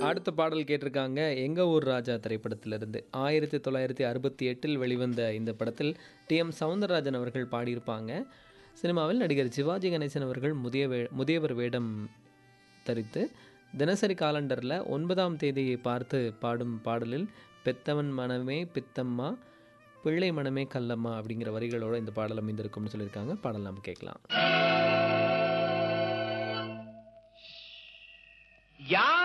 அடுத்த பாடல் கேட்டிருக்காங்க எங்க ஊர் ராஜா திரைப்படத்திலிருந்து ஆயிரத்தி தொள்ளாயிரத்தி அறுபத்தி எட்டில் வெளிவந்த இந்த படத்தில் டி எம் சவுந்தரராஜன் அவர்கள் பாடியிருப்பாங்க சினிமாவில் நடிகர் சிவாஜி கணேசன் அவர்கள் முதிய வே முதியவர் வேடம் தரித்து தினசரி காலண்டரில் ஒன்பதாம் தேதியை பார்த்து பாடும் பாடலில் பெத்தவன் மனமே பித்தம்மா பிள்ளை மனமே கல்லம்மா அப்படிங்கிற வரிகளோட இந்த பாடல் அமைந்திருக்கும்னு சொல்லியிருக்காங்க பாடல் நம்ம கேட்கலாம் யார்